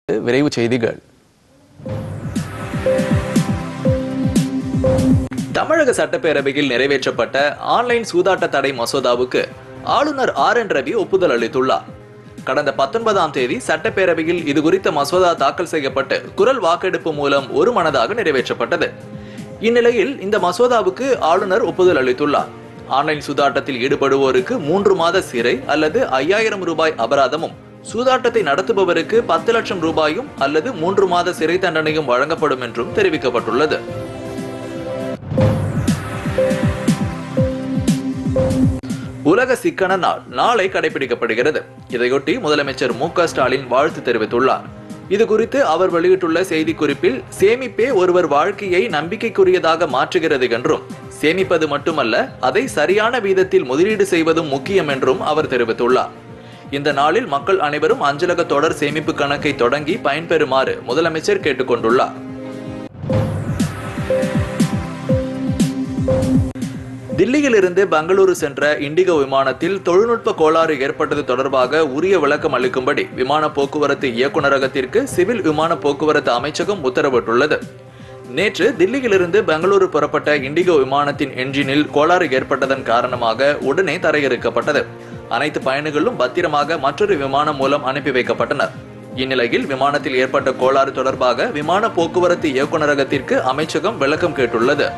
விரைவு செய்திகள் தமிழக சட்டப்பேரவையில் நிறைவேற்றப்பட்ட ஆன்லைன் சூதாட்ட தடை மசோதாவுக்கு ஆளுநர் ஆர் என் ரவி ஒப்புதல் அளித்துள்ளார் கடந்த பத்தொன்பதாம் தேதி சட்டப்பேரவையில் இது குறித்த மசோதா தாக்கல் செய்யப்பட்டு குரல் வாக்கெடுப்பு மூலம் ஒரு மனதாக நிறைவேற்றப்பட்டது இந்நிலையில் இந்த மசோதாவுக்கு ஆளுநர் ஒப்புதல் அளித்துள்ளார் ஆன்லைன் சூதாட்டத்தில் ஈடுபடுவோருக்கு மூன்று மாத சிறை அல்லது ஐயாயிரம் ரூபாய் அபராதமும் சூதாட்டத்தை நடத்துபவருக்கு பத்து லட்சம் ரூபாயும் அல்லது மூன்று மாத சிறை தண்டனையும் வழங்கப்படும் என்றும் தெரிவிக்கப்பட்டுள்ளது உலக சிக்கன நாள் நாளை கடைபிடிக்கப்படுகிறது இதையொட்டி முதலமைச்சர் மு க ஸ்டாலின் வாழ்த்து தெரிவித்துள்ளார் இது குறித்து அவர் வெளியிட்டுள்ள செய்திக்குறிப்பில் சேமிப்பே ஒருவர் வாழ்க்கையை நம்பிக்கைக்குரியதாக மாற்றுகிறது என்றும் சேமிப்பது மட்டுமல்ல அதை சரியான வீதத்தில் முதலீடு செய்வதும் முக்கியம் என்றும் அவர் தெரிவித்துள்ளார் இந்த நாளில் மக்கள் அனைவரும் அஞ்சலக தொடர் சேமிப்பு கணக்கை தொடங்கி பயன்பெறுமாறு முதலமைச்சர் கேட்டுக்கொண்டுள்ளார் தில்லியிலிருந்து பெங்களூரு சென்ற இண்டிகோ விமானத்தில் தொழில்நுட்ப கோளாறு ஏற்பட்டது தொடர்பாக உரிய விளக்கம் அளிக்கும்படி விமான போக்குவரத்து இயக்குநரகத்திற்கு சிவில் விமான போக்குவரத்து அமைச்சகம் உத்தரவிட்டுள்ளது நேற்று தில்லியிலிருந்து பெங்களூரு புறப்பட்ட இண்டிகோ விமானத்தின் என்ஜினில் கோளாறு ஏற்பட்டதன் காரணமாக உடனே தரையிறக்கப்பட்டது அனைத்து பயணிகளும் பத்திரமாக மற்றொரு விமானம் மூலம் அனுப்பி வைக்கப்பட்டனர் இந்நிலையில் விமானத்தில் ஏற்பட்ட கோளாறு தொடர்பாக விமான போக்குவரத்து இயக்குநரகத்திற்கு அமைச்சகம் விளக்கம் கேட்டுள்ளது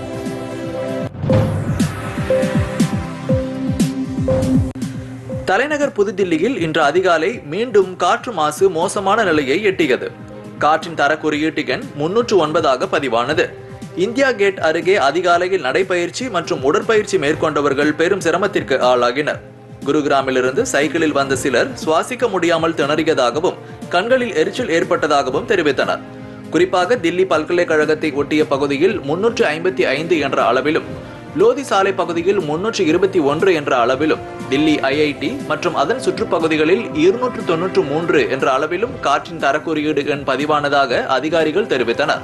தலைநகர் புதுதில்லியில் இன்று அதிகாலை மீண்டும் காற்று மாசு மோசமான நிலையை எட்டியது காற்றின் தர குறியீட்டு எண் முன்னூற்று ஒன்பதாக பதிவானது இந்தியா கேட் அருகே அதிகாலையில் நடைபயிற்சி மற்றும் உடற்பயிற்சி மேற்கொண்டவர்கள் பெரும் சிரமத்திற்கு ஆளாகினர் குருகிராமிலிருந்து சைக்கிளில் வந்த சிலர் சுவாசிக்க முடியாமல் திணறியதாகவும் கண்களில் எரிச்சல் ஏற்பட்டதாகவும் தெரிவித்தனர் குறிப்பாக தில்லி பல்கலைக்கழகத்தை ஒட்டிய பகுதியில் முன்னூற்று ஐம்பத்தி ஐந்து என்ற அளவிலும் லோதி சாலை பகுதியில் முன்னூற்று இருபத்தி ஒன்று என்ற அளவிலும் தில்லி ஐஐடி மற்றும் அதன் சுற்றுப்பகுதிகளில் இருநூற்று தொன்னூற்று மூன்று என்ற அளவிலும் காற்றின் தரக்குறியீடு எண் பதிவானதாக அதிகாரிகள் தெரிவித்தனர்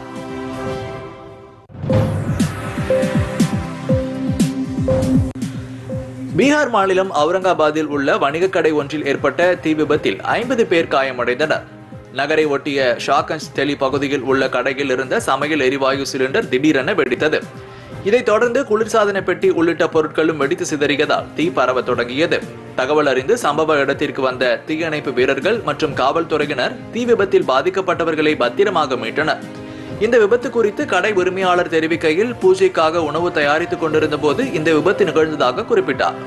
பீகார் மாநிலம் அவுரங்காபாத்தில் உள்ள வணிகக் கடை ஒன்றில் ஏற்பட்ட தீ விபத்தில் ஐம்பது பேர் காயமடைந்தனர் நகரை ஒட்டிய ஷாகஞ்ச் தெலி பகுதியில் உள்ள கடையில் இருந்த சமையல் எரிவாயு சிலிண்டர் திடீரென வெடித்தது இதைத் தொடர்ந்து குளிர்சாதன பெட்டி உள்ளிட்ட பொருட்களும் வெடித்து சிதறியதால் தீ பரவத் தொடங்கியது தகவல் அறிந்து சம்பவ இடத்திற்கு வந்த தீயணைப்பு வீரர்கள் மற்றும் காவல்துறையினர் தீ விபத்தில் பாதிக்கப்பட்டவர்களை பத்திரமாக மீட்டனர் இந்த விபத்து குறித்து கடை உரிமையாளர் தெரிவிக்கையில் பூஜைக்காக உணவு தயாரித்துக் கொண்டிருந்த போது இந்த விபத்து நிகழ்ந்ததாக குறிப்பிட்டார்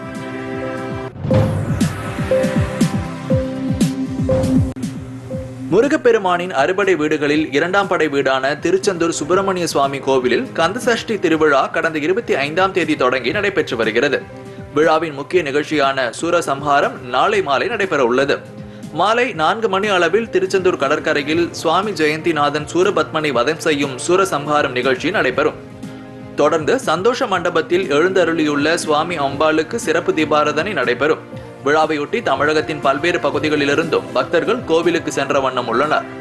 முருகப்பெருமானின் அறுபடை வீடுகளில் இரண்டாம் படை வீடான திருச்செந்தூர் சுப்பிரமணிய சுவாமி கோவிலில் கந்தசஷ்டி திருவிழா கடந்த இருபத்தி ஐந்தாம் தேதி தொடங்கி நடைபெற்று வருகிறது விழாவின் முக்கிய நிகழ்ச்சியான சூரசம்ஹாரம் நாளை மாலை நடைபெற உள்ளது மாலை நான்கு மணி அளவில் திருச்செந்தூர் கடற்கரையில் சுவாமி ஜெயந்திநாதன் சூரபத்மனை வதம் செய்யும் சூரசம்ஹாரம் நிகழ்ச்சி நடைபெறும் தொடர்ந்து சந்தோஷ மண்டபத்தில் எழுந்தருளியுள்ள சுவாமி அம்பாளுக்கு சிறப்பு தீபாராதனை நடைபெறும் விழாவையொட்டி தமிழகத்தின் பல்வேறு பகுதிகளிலிருந்தும் பக்தர்கள் கோவிலுக்கு சென்ற வண்ணம் உள்ளனர்